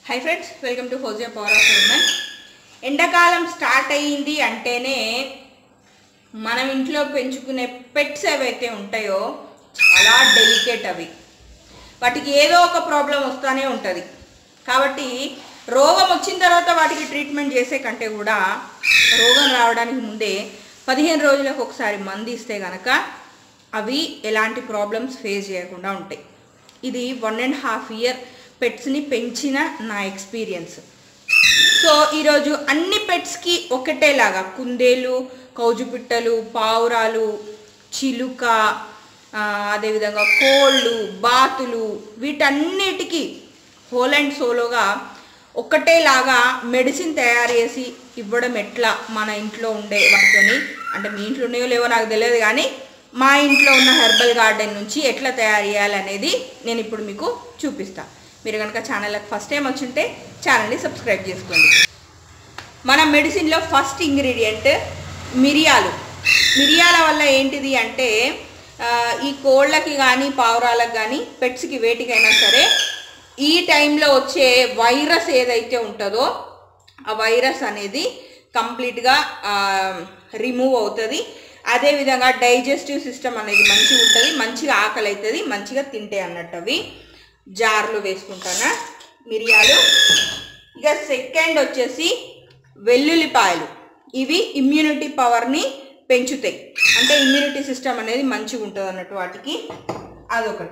High friends welcome to హోజియా power of women ఎండాకాలం start అయ్యింది అంటేనే మనం ఇంట్లో పెంచుకునే పెట్స్ ఏవైతే ఉంటాయో చాలా డెలికేట్ అవి వాటికి ఏదో ఒక ప్రాబ్లం వస్తూనే ఉంటుంది కాబట్టి రోగం వచ్చిన తర్వాత వాటికి ట్రీట్మెంట్ చేసే కంటే కూడా రోగం రావడానికి ముందే పదిహేను రోజులకు ఒకసారి మందు ఇస్తే కనుక అవి ఎలాంటి ప్రాబ్లమ్స్ ఫేస్ చేయకుండా ఉంటాయి ఇది వన్ అండ్ హాఫ్ ఇయర్ పెట్స్ని పెంచిన నా ఎక్స్పీరియన్స్ సో ఈరోజు అన్ని పెట్స్కి ఒకటేలాగా కుందేలు కౌజుపిట్టలు పావురాలు చిలుక ఆ, అదేవిధంగా కోళ్ళు బాతులు వీటన్నిటికీ హోల్ అండ్ సోలోగా ఒకటేలాగా మెడిసిన్ తయారు చేసి ఇవ్వడం ఎట్లా మన ఇంట్లో ఉండే వాటితోని అంటే మీ ఇంట్లో ఉన్నాయో లేవో నాకు తెలియదు కానీ మా ఇంట్లో ఉన్న హెర్బల్ గార్డెన్ నుంచి ఎట్లా తయారు చేయాలనేది నేను ఇప్పుడు మీకు చూపిస్తాను మీరు కనుక ఛానల్కి ఫస్ట్ టైం వచ్చుంటే ఛానల్ని సబ్స్క్రైబ్ చేసుకోండి మన మెడిసిన్లో ఫస్ట్ ఇంగ్రీడియంట్ మిరియాలు మిరియాల వల్ల ఏంటిది అంటే ఆ, ఈ కోళ్ళకి కానీ పావురాలకు కానీ పెట్స్కి వేటికైనా సరే ఈ టైంలో వచ్చే వైరస్ ఏదైతే ఉంటుందో ఆ వైరస్ అనేది కంప్లీట్గా రిమూవ్ అవుతుంది అదేవిధంగా డైజెస్టివ్ సిస్టమ్ అనేది మంచిగా ఉంటుంది మంచిగా ఆకలి అవుతుంది మంచిగా తింటే అన్నట్టు అవి జార్లు వేసుకుంటానా మిరియాలు ఇక సెకండ్ వచ్చేసి వెల్లుల్లిపాయలు ఇవి ఇమ్యూనిటీ పవర్ని పెంచుతాయి అంటే ఇమ్యూనిటీ సిస్టమ్ అనేది మంచిగా ఉంటుంది అన్నట్టు వాటికి అదొకటి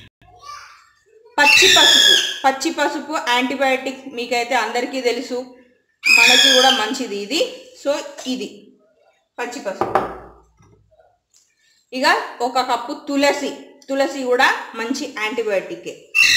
పచ్చి పసుపు పచ్చి పసుపు యాంటీబయాటిక్ మీకైతే అందరికీ తెలుసు మనకి కూడా మంచిది ఇది సో ఇది పచ్చి పసుపు ఇక ఒక కప్పు తులసి తులసి కూడా మంచి యాంటీబయాటికే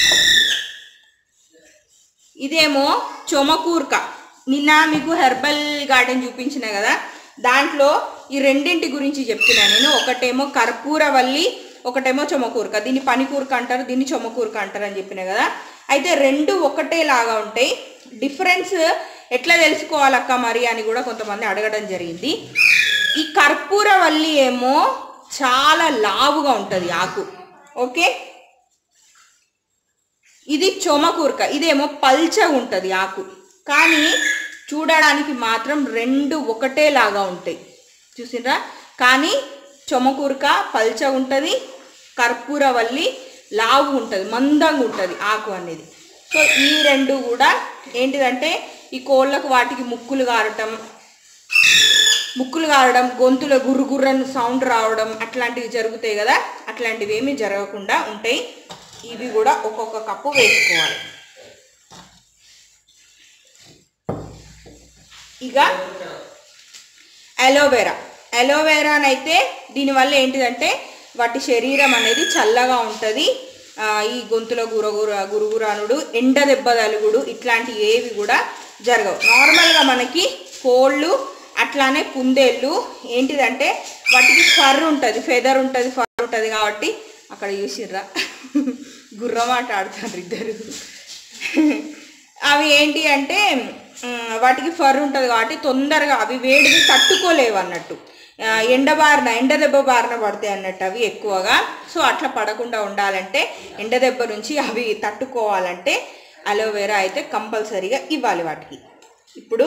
ఇదేమో చొమకూర్క నిన్న మీకు హెర్బల్ గార్డెన్ చూపించిన కదా దాంట్లో ఈ రెండింటి గురించి చెప్తున్నా నేను ఒకటేమో కర్పూరవల్లి ఒకటేమో చొమకూర్క దీన్ని పనికూర్క అంటారు దీన్ని చొమకూర్క అంటారు అని చెప్పిన కదా అయితే రెండు ఒకటేలాగా ఉంటాయి డిఫరెన్స్ ఎట్లా తెలుసుకోవాలక్క మరి అని కూడా కొంతమంది అడగడం జరిగింది ఈ కర్పూరవల్లి ఏమో చాలా లావుగా ఉంటుంది ఆకు ఓకే ఇది చొమకూర్క ఇదేమో పల్చగా ఉంటుంది ఆకు కానీ చూడడానికి మాత్రం రెండు ఒకటేలాగా ఉంటాయి చూసిండ్రా కానీ చొమకూర్క పల్చగా ఉంటుంది కర్పూరవల్లి లావు ఉంటుంది మందంగా ఉంటుంది ఆకు అనేది సో ఈ రెండు కూడా ఏంటిదంటే ఈ కోళ్ళకు వాటికి ముక్కులు గారటం ముక్కులు కారడం గొంతులో గుర్రుగుర్రని సౌండ్ రావడం అట్లాంటివి జరుగుతాయి కదా అట్లాంటివి ఏమీ జరగకుండా ఉంటాయి ఇవి కూడా ఒక్కొక్క కప్పు వేసుకోవాలి ఇక అలోవెరా అలోవెరానైతే దీనివల్ల ఏంటిదంటే వాటి శరీరం అనేది చల్లగా ఉంటుంది ఆ, ఈ గొంతులో గురగుర గురుగురానుడు ఎండ దెబ్బ తలుగుడు ఇట్లాంటి ఏవి కూడా జరగవు నార్మల్గా మనకి కోళ్ళు అట్లానే కుందేళ్ళు ఏంటిదంటే వాటికి ఫర్ ఉంటుంది ఫెదర్ ఉంటుంది ఫర్ ఉంటుంది కాబట్టి అక్కడ చూసిర్రా గుర్రమాట ఆడుతారు ఇద్దరు అవి ఏంటి అంటే మ్, వాటికి ఫర్ ఉంటుంది కాబట్టి తొందరగా అవి వేడిని తట్టుకోలేవు అన్నట్టు ఆ, ఎండ బారిన ఎండ దెబ్బ బారిన పడతాయి అన్నట్టు అవి ఎక్కువగా సో అట్లా పడకుండా ఉండాలంటే ఎండ దెబ్బ నుంచి అవి తట్టుకోవాలంటే అలోవెరా అయితే కంపల్సరీగా ఇవ్వాలి వాటికి ఇప్పుడు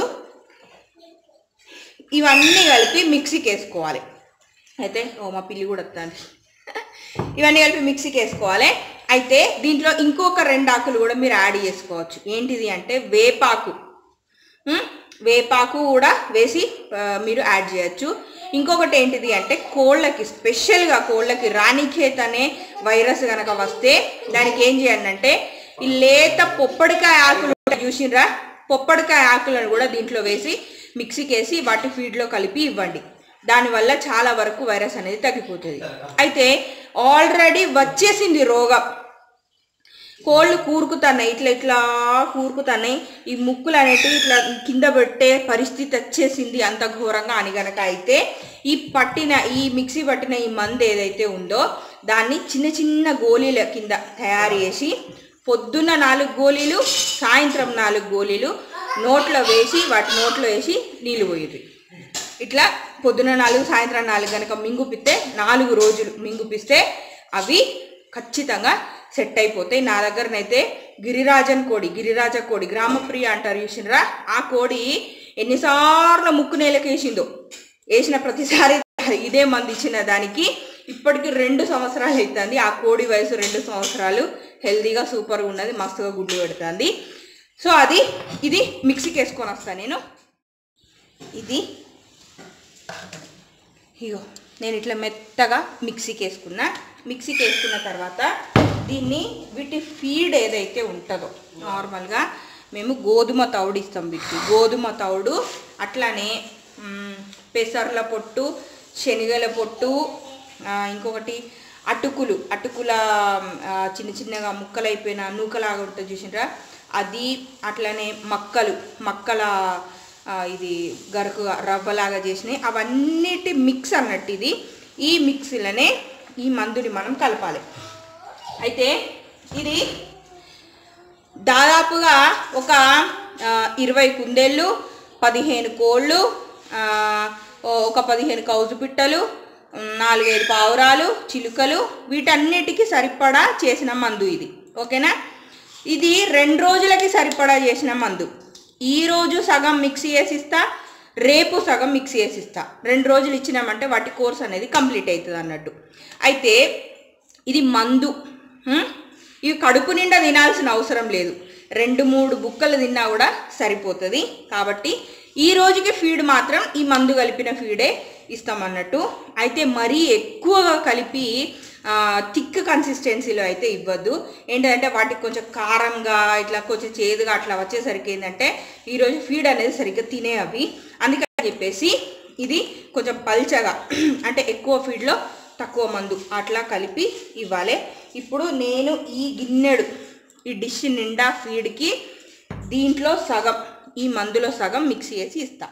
ఇవన్నీ కలిపి మిక్సీకి వేసుకోవాలి అయితే ఓ మా పిల్లి కూడా వస్తాను ఇవన్నీ కలిపి మిక్సీకి వేసుకోవాలి అయితే దీంట్లో ఇంకొక రెండు ఆకులు కూడా మీరు యాడ్ చేసుకోవచ్చు ఏంటిది అంటే వేపాకు ఉమ్, వేపాకు కూడా వేసి ఆ, మీరు యాడ్ చేయొచ్చు ఇంకొకటి ఏంటిది అంటే కోళ్ళకి స్పెషల్గా కోళ్ళకి రాణిఖేత్ అనే వైరస్ కనుక వస్తే దానికి ఏం చేయండి అంటే ఈ లేత పొప్పడికాయ ఆకులు ఉంటాయి చూసిండ్రా పొప్పడికాయ ఆకులను కూడా దీంట్లో వేసి మిక్సీకి వేసి వాటి ఫీడ్లో కలిపి ఇవ్వండి దానివల్ల చాలా వరకు వైరస్ అనేది తగ్గిపోతుంది అయితే ఆల్రెడీ వచ్చేసింది రోగం కోళ్ళు కూరుకుతున్నాయి ఇట్లా ఇట్లా కూరుకుతున్నాయి ఈ ముక్కులు అనేటివి ఇట్లా కింద పెట్టే పరిస్థితి వచ్చేసింది అంత ఘోరంగా అని గనక అయితే ఈ పట్టిన ఈ మిక్సీ పట్టిన ఈ మందు ఏదైతే ఉందో దాన్ని చిన్న చిన్న గోళీల కింద తయారు చేసి పొద్దున్న నాలుగు గోళీలు సాయంత్రం నాలుగు గోళీలు నోట్లో వేసి వాటి నోట్లో వేసి నీళ్ళు పోయిర్రి ఇట్లా పొద్దున నాలుగు సాయంత్రం నాలుగు కనుక మింగుపిస్తే నాలుగు రోజులు మింగుపిస్తే అవి ఖచ్చితంగా సెట్ అయిపోతాయి నా దగ్గరనైతే గిరిరాజన్ కోడి గిరిరాజ కోడి గ్రామప్రియ అంటారు చూసినరా ఆ కోడి ఎన్నిసార్లు ముక్కు నేలకు వేసిందో వేసిన ప్రతిసారి ఇదే మంది ఇచ్చిన దానికి ఇప్పటికి రెండు సంవత్సరాలు అవుతుంది ఆ కోడి వయసు రెండు సంవత్సరాలు హెల్తీగా సూపర్గా ఉన్నది మస్తుగా గుడ్లు పెడుతుంది సో అది ఇది మిక్సీకి వేసుకొని వస్తాను నేను ఇది ఇగో నేను ఇట్లా మెత్తగా మిక్సీకి వేసుకున్నా మిక్సీకి వేసుకున్న తర్వాత దీన్ని వీటి ఫీడ్ ఏదైతే ఉంటుందో నార్మల్గా మేము గోధుమ తౌడు ఇస్తాం వీటికి గోధుమ తౌడు అట్లానే మ్, పెసర్ల పొట్టు శనగల పొట్టు ఆ, ఇంకొకటి అటుకులు అటుకుల ఆ, చిన్న చిన్నగా ముక్కలైపోయిన నూకలాగా ఉంటుంది చూసినరా అది అట్లనే మక్కలు మక్కల ఆ, ఇది గరకు రవ్వలాగా చేసినాయి అవన్నిటి మిక్స్ అన్నట్టు ఇది ఈ మిక్సీలనే ఈ మందుని మనం కలపాలి అయితే ఇది దాదాపుగా ఒక ఆ, ఇరవై కుందేళ్ళు పదిహేను కోళ్ళు ఆ, ఓ- ఒక పదిహేను కౌజు పిట్టలు ఉమ్, నాలుగైదు పావురాలు చిలుకలు వీటన్నిటికీ సరిపడా చేసిన మందు ఇది ఓకేనా ఇది రెండు రోజులకి సరిపడా చేసిన మందు ఈ రోజు సగం మిక్సీ వేసి ఇస్తా రేపు సగం మిక్సీ వేసి ఇస్తా రెండు రోజులు ఇచ్చినామంటే వాటి కోర్స్ అనేది కంప్లీట్ అవుతుంది అన్నట్టు అయితే ఇది మందు హ్మ్? ఇవి కడుపు నిండా తినాల్సిన అవసరం లేదు రెండు మూడు బుక్కలు తిన్నా కూడా సరిపోతుంది కాబట్టి ఈ రోజుకి ఫీడ్ మాత్రం ఈ మందు కలిపిన ఫీడే ఇస్తామన్నట్టు అయితే మరీ ఎక్కువగా కలిపి థిక్ కన్సిస్టెన్సీలో అయితే ఇవ్వద్దు ఏంటంటే వాటికి కొంచెం కారంగా ఇట్లా కొంచెం చేదుగా అట్లా వచ్చేసరికి ఏంటంటే ఈరోజు ఫీడ్ అనేది సరిగ్గా తినే అవి అందుకని చెప్పేసి ఇది కొంచెం పల్చగా అంటే ఎక్కువ ఫీడ్లో తక్కువ మందు అట్లా కలిపి ఇవ్వాలి ఇప్పుడు నేను ఈ గిన్నెడు ఈ డిష్ నిండా ఫీడ్కి దీంట్లో సగం ఈ మందులో సగం మిక్స్ చేసి ఇస్తా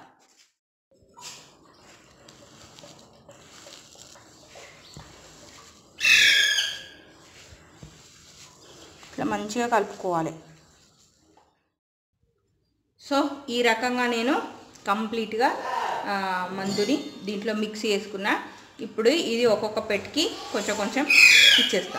ఇట్లా మంచిగా కలుపుకోవాలి సో ఈ రకంగా నేను కంప్లీట్గా ఆ, మందుని దీంట్లో మిక్స్ చేసుకున్నా ఇప్పుడు ఇది ఒక్కొక్క పెట్కి కొంచెం కొంచెం ఇచ్చేస్తా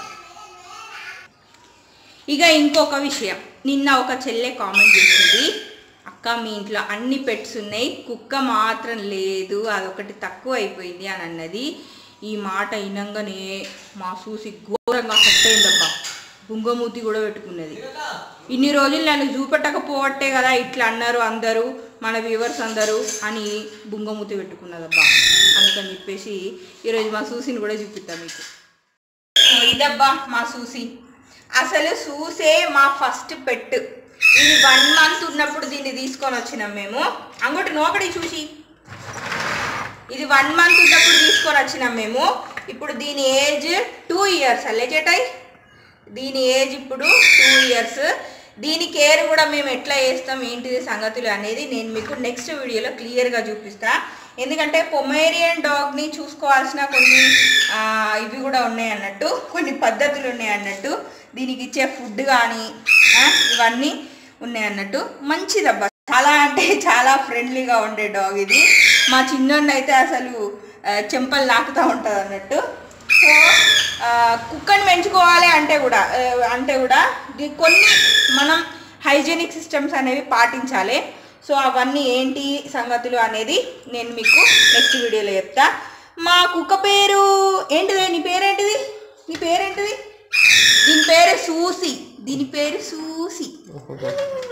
ఇక ఇంకొక విషయం నిన్న ఒక చెల్లె కామెంట్ చేసింది అక్క మీ ఇంట్లో అన్ని పెట్స్ ఉన్నాయి కుక్క మాత్రం లేదు అదొకటి తక్కువ అయిపోయింది అని అన్నది ఈ మాట వినంగానే మా చూసి ఘోరంగా హట్ అయిందబ్బా బుంగమూతి కూడా పెట్టుకున్నది ఇన్ని రోజులు నన్ను చూపెట్టకపోవట్టే కదా ఇట్లా అన్నారు అందరూ మన వ్యూవర్స్ అందరూ అని బుంగమూతి పెట్టుకున్నదబ్బా అందుకని చెప్పేసి ఈరోజు మా సూసిని కూడా చూపిద్దాం మీకు ఇదబ్బా మా సూసి అసలు సూసే మా ఫస్ట్ పెట్ ఇది వన్ మంత్ ఉన్నప్పుడు దీన్ని తీసుకొని వచ్చినాం మేము అంగోటి నోకడి చూసి ఇది వన్ మంత్ ఉన్నప్పుడు తీసుకొని వచ్చినాం మేము ఇప్పుడు దీని ఏజ్ టూ ఇయర్స్ అల్లే చేటాయి దీని ఏజ్ ఇప్పుడు టూ ఇయర్స్ దీని కేర్ కూడా మేము ఎట్లా చేస్తాం ఏంటిది సంగతులు అనేది నేను మీకు నెక్స్ట్ వీడియోలో క్లియర్గా చూపిస్తా ఎందుకంటే పొమేరియన్ డాగ్ని చూసుకోవాల్సిన కొన్ని ఆ, ఇవి కూడా ఉన్నాయి అన్నట్టు కొన్ని పద్ధతులు ఉన్నాయి అన్నట్టు దీనికి ఇచ్చే ఫుడ్ కానీ ఇవన్నీ ఉన్నాయి అన్నట్టు మంచిదబ్బా చాలా అంటే చాలా ఫ్రెండ్లీగా ఉండే డాగ్ ఇది మా చిన్నోడిని అయితే అసలు ఆ, చెంపలు నాకుతూ ఉంటుంది అన్నట్టు సో ఆ, కుక్కని పెంచుకోవాలి అంటే కూడా ఆ, అంటే కూడా ది- కొన్ని మనం హైజీనిక్ సిస్టమ్స్ అనేవి పాటించాలి సో అవన్నీ ఏంటి సంగతులు అనేది నేను మీకు నెక్స్ట్ వీడియోలో చెప్తా మా కుక్క పేరు ఏంటిది నీ పేరేంటిది నీ పేరేంటిది దీని పేరు సూసి దీని పేరు సూసి